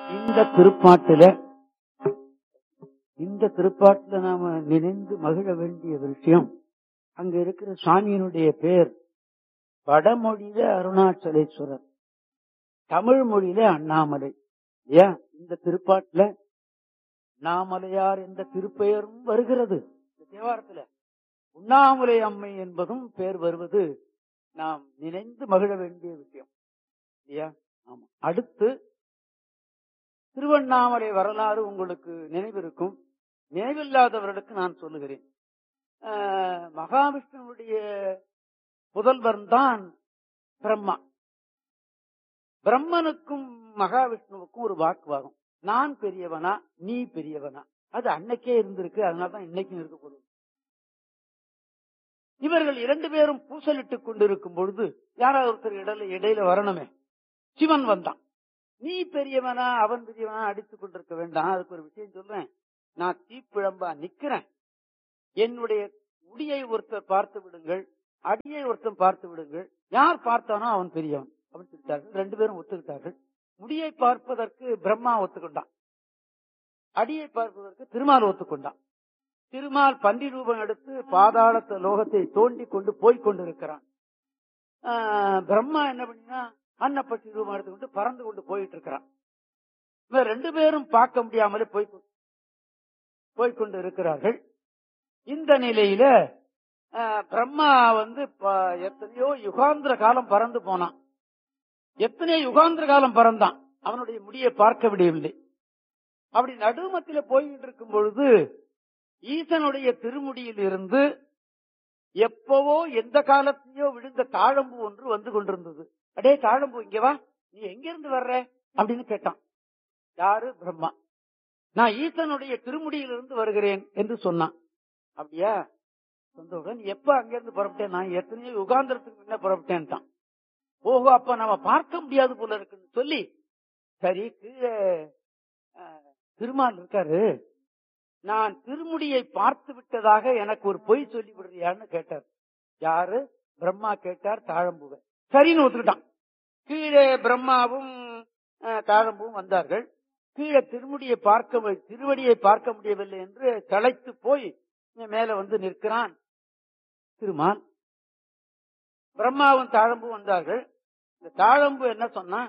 இந்த திருப்பாட்டுல இந்த திருப்பாட்டுல நாம நினைந்து மகிழ வேண்டிய விஷயம் அங்க இருக்கிற சுவாமியினுடைய பேர் வடமொழியில அருணாச்சலேஸ்வரர் தமிழ் மொழியில அண்ணாமலை ஏன் இந்த திருப்பாட்டுல அண்ணாமலையார் என்ற திருப்பெயரும் வருகிறது இந்த தேவாரத்துல உண்ணாமலை அம்மை என்பதும் பேர் வருவது நாம் நினைந்து மகிழ வேண்டிய விஷயம் இல்லையா ஆமா அடுத்து திருவண்ணாமலை வரலாறு உங்களுக்கு நினைவிருக்கும் நினைவில்லாதவர்களுக்கு நான் சொல்லுகிறேன் ஆஹ், மகாவிஷ்ணுவுடைய புதல்வன் தான் பிரம்மா பிரம்மனுக்கும் மகாவிஷ்ணுவுக்கும் ஒரு வாக்குவாதம் நான் பெரியவனா நீ பெரியவனா அது அன்னைக்கே இருந்திருக்கு அதனாலதான் இன்னைக்கும் இருக்கக்கூடும் இவர்கள் இரண்டு பேரும் பூசலிட்டுக் கொண்டிருக்கும் பொழுது யாராவது ஒருத்தர் இடையில இடையில வரணுமே சிவன் வந்தான் நீ பெரியவனா அவன் பெரியவனா அடித்துக் கொண்டிருக்க வேண்டாம் அதுக்கு ஒரு விஷயம் சொல்றேன் நான் தீப்பிழம்பா நிக்கிறேன் என்னுடைய முடியை ஒருத்தர் பார்த்து விடுங்கள் அடியை ஒருத்தன் பார்த்து விடுங்கள் யார் பார்த்தானோ அவன் பெரியவன் அப்படின்னு சொல்லிட்டார்கள் ரெண்டு பேரும் ஒத்துக்கிட்டார்கள் முடியை பார்ப்பதற்கு பிரம்மா ஒத்துக்கொண்டான் அடியை பார்ப்பதற்கு திருமால் ஒத்துக்கொண்டான் திருமால் பன்றி ரூபம் எடுத்து பாதாளத்த லோகத்தை தோண்டி கொண்டு போய் கொண்டிருக்கிறான் ஆஹ் பிரம்மா என்ன பண்ணினா அன்னப்பட்டி ரூபம் எடுத்துக்கொண்டு பறந்து கொண்டு போயிட்டு இருக்கிறான் இவன் ரெண்டு பேரும் பார்க்க முடியாமலே போய் கொ- போய்க் கொண்டு இருக்கிறார்கள் இந்த நிலையில ஆஹ், பிரம்மா வந்து ப- எத்தனையோ யுகாந்திர காலம் பறந்து போனான் எத்தனையோ யுகாந்திர காலம் பறந்தான் அவனுடைய முடியை பார்க்க விடவில்லை அப்படி நடுமத்தில போய்கிட்டு இருக்கும் பொழுது ஈசனுடைய திருமுடியில் இருந்து எப்பவோ எந்த காலத்திலேயோ விழுந்த தாழம்பு ஒன்று வந்து கொண்டிருந்தது அடே தாழம்பு இங்க வா நீ எங்க இருந்து வர்ற அப்படின்னு கேட்டான் யாரு பிரம்மா நான் ஈசனுடைய திருமுடியிலிருந்து வருகிறேன் என்று சொன்னான் அப்படியா சொந்தவுடன் எப்ப அங்கிருந்து புறப்பட்டேன் நான் எத்தனையோ யுகாந்திரத்துக்கு முன்ன புறப்பட்டேன்ட்டான் ஓஹோ அப்ப நம்ம பார்க்க முடியாது போல இருக்குன்னு சொல்லி சரி கீழே அஹ், திருமால் இருக்காரு நான் திருமுடியை பார்த்து விட்டதாக எனக்கு ஒரு பொய் சொல்லி விடுறியான்னு கேட்டார் யாரு பிரம்மா கேட்டார் தாழம்புவை சரின்னு ஒத்துக்கிட்டான் கீழே பிரம்மாவும் அஹ், தாழம்புவும் வந்தார்கள் கீழே திருமுடியை பார்க்க மு- திருவடியை பார்க்க முடியவில்லை என்று களைத்து போய் மேல வந்து நிற்கிறான் திருமால் பிரம்மாவும் தாழம்பும் வந்தார்கள் இந்த தாழம்பு என்ன சொன்னான்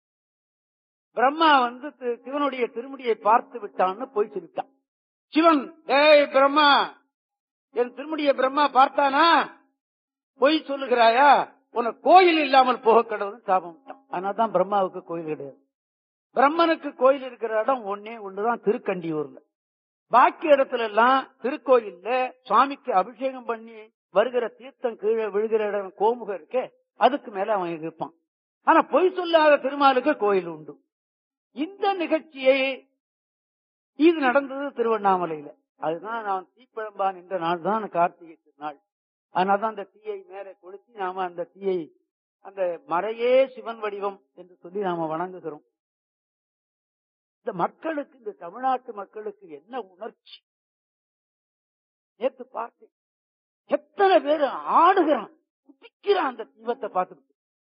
பிரம்மா வந்து தி- சிவனுடைய திருமுடியை பார்த்து விட்டான்னு போய் சொல்லிட்டான் சிவன் டேய் பிரம்மா என் திருமுடியை பிரம்மா பார்த்தானா பொய் சொல்லுகிறாயா உனக்கு கோயில் இல்லாமல் போக கடவுள்னு சாபம் விட்டான் அதனாலதான் பிரம்மாவுக்கு கோயில் கிடையாது பிரம்மனுக்கு கோயில் இருக்கிற இடம் ஒன்னே ஒண்ணுதான் திருக்கண்டியூர்ல பாக்கி இடத்துல எல்லாம் திருக்கோயில்ல சுவாமிக்கு அபிஷேகம் பண்ணி வருகிற தீர்த்தம் கீழே விழுகிற இடம் கோமுகம் இருக்கே அதுக்கு மேல அவன் இருப்பான் ஆனா பொய் சொல்லாத திருமாலுக்கு கோயில் உண்டு இந்த நிகழ்ச்சியை இது நடந்தது திருவண்ணாமலையில அதுதான் நான் தீப்பழம்பான் என்ற நாள் தான் கார்த்திகை திருநாள் அதனாலதான் அந்த தீயை மேலே கொளுத்தி நாம அந்த தீயை அந்த மறையே சிவன் வடிவம் என்று சொல்லி நாம வணங்குகிறோம் இந்த மக்களுக்கு இந்த தமிழ்நாட்டு மக்களுக்கு என்ன உணர்ச்சி நேற்று பார்த்தேன் எத்தனை பேர் ஆடுகிறான் குதிக்கிறான் அந்த தீபத்தை பார்த்துட்டு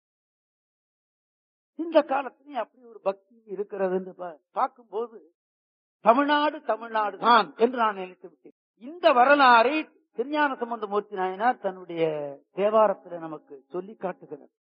இந்த காலத்திலேயும் அப்படி ஒரு பக்தி இருக்கிறதுன்னு பா- பார்க்கும்போது தமிழ்நாடு தமிழ்நாடு தான் என்று நான் நினைத்து விட்டேன் இந்த வரலாறை திருஞான சம்பந்தமூர்த்தி நாயனார் தன்னுடைய தேவாரத்தில் நமக்கு சொல்லி காட்டுகிறார்